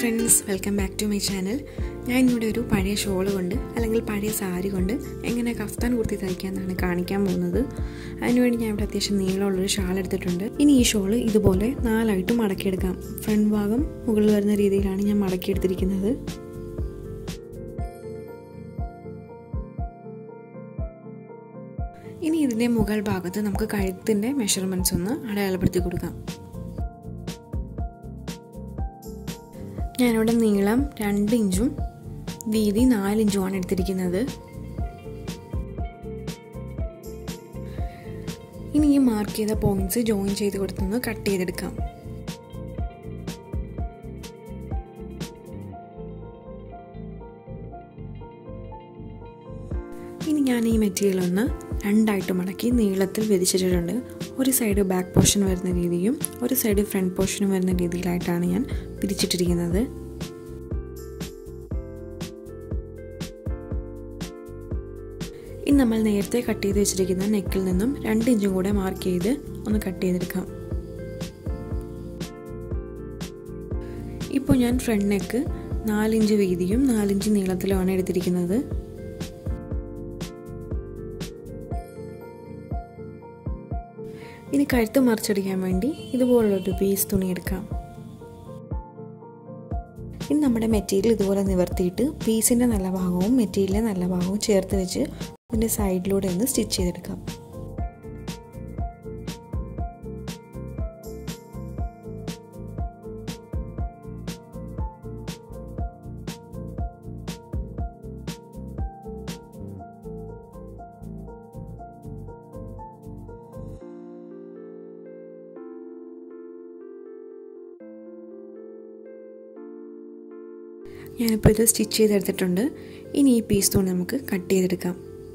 friends welcome back to my channel ഞാൻ ഇന്നിവിടെ ഒരു പഴയ ഷോൾ കൊണ്ട് അല്ലെങ്കിൽ പഴയ സാരി കൊണ്ട് എങ്ങനെ കഫ്താൻ കുർത്തി തയ്ക്കാമെന്നാണ് കാണിക്കാൻ പോകുന്നത് അതിനുവേണ്ടി ഞാൻ ഇവിടെ അത്യാവശ്യം നീളമുള്ളൊരു ഷാൾ എടുത്തിട്ടുണ്ട് ഇനി ഈ ഷോൾ ഇതുപോലെ നാലായിട്ട് മടക്കിയെടുക്കാം ഫ്രണ്ട് ഭാഗം മുകളിൽ വരുന്ന രീതിയിലാണ് ഞാൻ മടക്കിയെടുത്തിരിക്കുന്നത് ഇനി ഇതിൻ്റെ മുകൾ ഭാഗത്ത് നമുക്ക് കഴുത്തിൻ്റെ മെഷർമെൻറ്റ്സ് ഒന്ന് അടയാളപ്പെടുത്തി കൊടുക്കാം ഞാനിവിടെ നീളം രണ്ട് ഇഞ്ചും വീതി നാല് ഇഞ്ചുമാണ് എടുത്തിരിക്കുന്നത് ഇനി ഈ മാർക്ക് ചെയ്ത പോയിന്റ്സ് ജോയിൻ ചെയ്ത് കൊടുത്തൊന്ന് കട്ട് ചെയ്തെടുക്കാം ഇനി ഞാൻ ഈ മെറ്റീരിയൽ ഒന്ന് രണ്ടായിട്ട് മടക്കി നീളത്തിൽ വിരിച്ചിട്ടുണ്ട് ഒരു സൈഡ് ബാക്ക് പോർഷൻ വരുന്ന രീതിയും ഒരു സൈഡ് ഫ്രണ്ട് പോർഷനും വരുന്ന രീതിയിലായിട്ടാണ് ഞാൻ പിരിച്ചിട്ടിരിക്കുന്നത് ഇനി നമ്മൾ നേരത്തെ കട്ട് ചെയ്ത് വെച്ചിരിക്കുന്ന നെക്കിൽ നിന്നും രണ്ട് ഇഞ്ചും കൂടെ മാർക്ക് ചെയ്ത് ഒന്ന് കട്ട് ചെയ്തെടുക്കാം ഇപ്പോൾ ഞാൻ ഫ്രണ്ട് നെക്ക് നാലിഞ്ച് വീതിയും നാലിഞ്ച് നീളത്തിലുമാണ് എടുത്തിരിക്കുന്നത് ഇനി കഴുത്ത് മറിച്ചടിക്കാൻ വേണ്ടി ഇതുപോലുള്ളൊരു പീസ് തുണി എടുക്കാം ഇനി നമ്മുടെ മെറ്റീരിയൽ ഇതുപോലെ നിവർത്തിയിട്ട് പീസിൻ്റെ നല്ല ഭാഗവും മെറ്റീരിയലിൻ്റെ നല്ല ഭാഗവും ചേർത്ത് വെച്ച് ഇതിൻ്റെ സൈഡിലൂടെ ഒന്ന് സ്റ്റിച്ച് ചെയ്തെടുക്കാം ഞാനിപ്പോൾ ഇത് സ്റ്റിച്ച് ചെയ്തെടുത്തിട്ടുണ്ട് ഇനി ഈ പീസ് തുണി നമുക്ക് കട്ട് ചെയ്തെടുക്കാം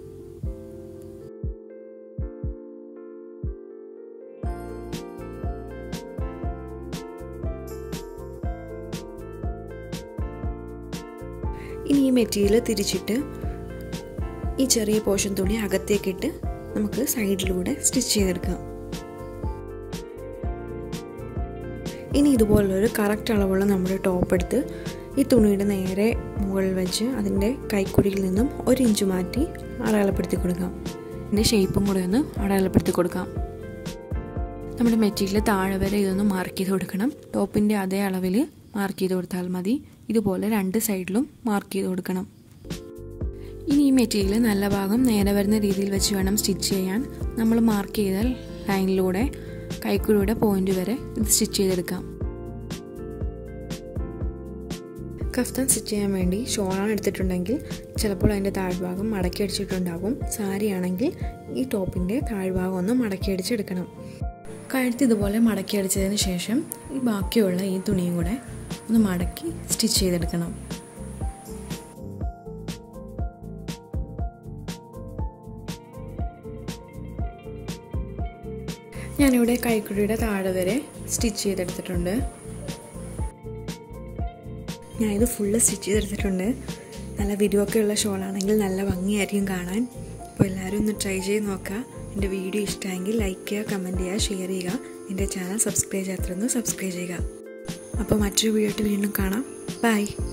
ഇനി ഈ മെറ്റീരിയൽ തിരിച്ചിട്ട് ഈ ചെറിയ പോർഷൻ തുണി അകത്തേക്കിട്ട് നമുക്ക് സൈഡിലൂടെ സ്റ്റിച്ച് ചെയ്തെടുക്കാം ഇനി ഇതുപോലുള്ളൊരു കറക്റ്റ് അളവുള്ള നമ്മുടെ ടോപ്പ് എടുത്ത് ഈ തുണിയുടെ നേരെ മുകളിൽ വെച്ച് അതിൻ്റെ കൈക്കുഴിയിൽ നിന്നും ഒരു ഇഞ്ച് മാറ്റി അടയാളപ്പെടുത്തി കൊടുക്കാം ഇതിൻ്റെ ഷേപ്പും കൂടെ ഒന്ന് അടയാളപ്പെടുത്തി കൊടുക്കാം നമ്മുടെ മെറ്റീരിയൽ താഴെ വരെ ഇതൊന്ന് മാർക്ക് ചെയ്ത് കൊടുക്കണം ടോപ്പിൻ്റെ അതേ അളവിൽ മാർക്ക് ചെയ്ത് കൊടുത്താൽ മതി ഇതുപോലെ രണ്ട് സൈഡിലും മാർക്ക് ചെയ്ത് കൊടുക്കണം ഇനി ഈ മെറ്റീരിയൽ നല്ല ഭാഗം നേരെ വരുന്ന രീതിയിൽ വെച്ച് വേണം സ്റ്റിച്ച് ചെയ്യാൻ നമ്മൾ മാർക്ക് ചെയ്ത ലൈനിലൂടെ കൈക്കുഴിയുടെ പോയിന്റ് വരെ ഇത് സ്റ്റിച്ച് ചെയ്തെടുക്കാം കഫ്താൻ സ്റ്റിച്ച് ചെയ്യാൻ വേണ്ടി ഷോളാണ് എടുത്തിട്ടുണ്ടെങ്കിൽ ചിലപ്പോൾ അതിൻ്റെ താഴ്ഭാഗം മടക്കി അടിച്ചിട്ടുണ്ടാകും സാരി ആണെങ്കിൽ ഈ ടോപ്പിൻ്റെ താഴ്ഭാഗം ഒന്ന് മടക്കി അടിച്ചെടുക്കണം കഴുത്ത് ഇതുപോലെ മടക്കി അടിച്ചതിന് ശേഷം ഈ ബാക്കിയുള്ള ഈ തുണിയും കൂടെ ഒന്ന് മടക്കി സ്റ്റിച്ച് ചെയ്തെടുക്കണം ഞാനിവിടെ കൈക്കുഴിയുടെ താഴെ വരെ സ്റ്റിച്ച് ചെയ്തെടുത്തിട്ടുണ്ട് ഞാനിത് ഫുള്ള് സ്റ്റിച്ച് ചെയ്തെടുത്തിട്ടുണ്ട് നല്ല വിരിവൊക്കെ ഉള്ള ഷോളാണെങ്കിൽ നല്ല ഭംഗിയായിരിക്കും കാണാൻ അപ്പോൾ എല്ലാവരും ഒന്ന് ട്രൈ ചെയ്ത് നോക്കുക എൻ്റെ വീഡിയോ ഇഷ്ടമെങ്കിൽ ലൈക്ക് ചെയ്യുക കമൻറ്റ് ചെയ്യുക ഷെയർ ചെയ്യുക എൻ്റെ ചാനൽ സബ്സ്ക്രൈബ് ചെയ്യാത്തൊന്ന് സബ്സ്ക്രൈബ് ചെയ്യുക അപ്പോൾ മറ്റൊരു വീഡിയോ വീണ്ടും കാണാം ബൈ